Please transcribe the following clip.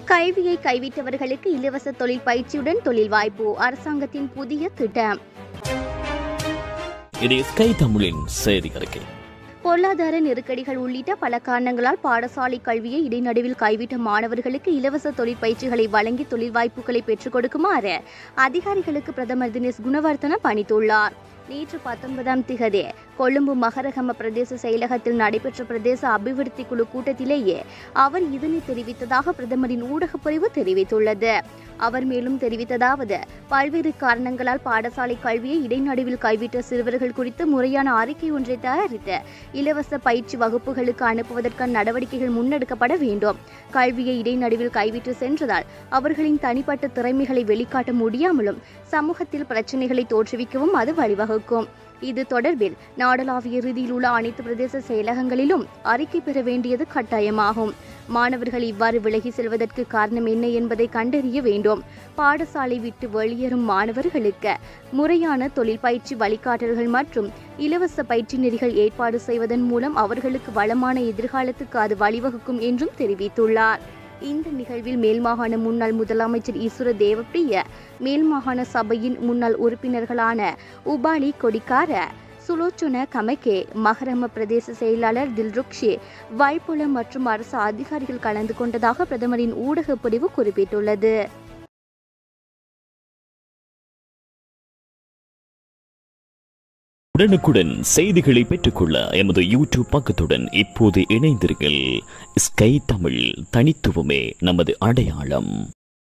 கல்வியை கைவிட்டவர்களுக்கு இலவச தொழில் பயிற்சியுடன் தொழில் வாய்ப்பு அரசாங்கத்தின் புதிய திட்டம் இது ஸ்கை தமிழின் செய்தி அறிக்கை பொருளாதார நெருக்கடிகள் உள்ளிட்ட பல காரணங்களால் பாடசாலை கல்வியை இடைநடுவில் கைவிட்ட மாணவர்களுக்கு இலவச தொழில் பயிற்சிகளை வழங்கி தொழில் வாய்ப்புகளை பெற்றுக் கொடுக்குமாறு அதிகாரிகளுக்கு பிரதமர் தினேஷ் குணவர்த்தன பணித்துள்ளார் நேற்று பத்தொன்பதாம் திகதி கொழும்பு மகரகம பிரதேச செயலகத்தில் நடைபெற்ற பிரதேச அபிவிருத்தி குழு கூட்டத்திலேயே அவர் இதனை தெரிவித்ததாக பிரதமரின் ஊடகப் பிரிவு தெரிவித்துள்ளது அவர் மேலும் தெரிவித்ததாவது பல்வேறு காரணங்களால் பாடசாலை கல்வியை இடைநடுவில் கைவிட்ட சிறுவர்கள் குறித்து முறையான அறிக்கை ஒன்றை தயாரித்து இலவச பயிற்சி வகுப்புகளுக்கு அனுப்புவதற்கான நடவடிக்கைகள் முன்னெடுக்கப்பட வேண்டும் கல்வியை இடைநடுவில் கைவிட்டு சென்றதால் அவர்களின் தனிப்பட்ட திறமைகளை வெளிக்காட்ட முடியாமலும் சமூகத்தில் பிரச்சனைகளை தோற்றுவிக்கவும் அது வழிவகுக்கும் இது தொடர்பில் நாடளாவிய ரீதியில் உள்ள அனைத்து பிரதேச செயலகங்களிலும் அறிக்கை பெற வேண்டியது கட்டாயமாகும் மாணவர்கள் இவ்வாறு விலகி செல்வதற்கு காரணம் என்ன என்பதை கண்டறிய வேண்டும் பாடசாலை விட்டு வெளியேறும் மாணவர்களுக்கு முறையான தொழில் பயிற்சி வழிகாட்டல்கள் மற்றும் இலவச பயிற்சி நெறிகள் ஏற்பாடு செய்வதன் மூலம் அவர்களுக்கு வளமான எதிர்காலத்துக்கு அது வழிவகுக்கும் என்றும் தெரிவித்துள்ளார் இந்த நிகழ்வில் மேல்மாகாண முன்னாள் முதலமைச்சர் ஈஸ்வர தேவப்பிரிய மேல்மாகாண சபையின் முன்னாள் உறுப்பினர்களான உபாலி கொடிக்கார சுலோச்சன கமகே மகரம பிரதேச செயலாளர் தில்ருக்ஷே வைப்புல மற்றும் அரசு அதிகாரிகள் கலந்து கொண்டதாக பிரதமரின் ஊடகப் பிரிவு குறிப்பிட்டுள்ளது உடனுக்குடன் செய்திகளை பெற்றுக்கொள்ள எமது யூடியூப் பக்கத்துடன் இப்போது இணைந்தீர்கள் ஸ்கை தமிழ் தனித்துவமே நமது அடையாளம்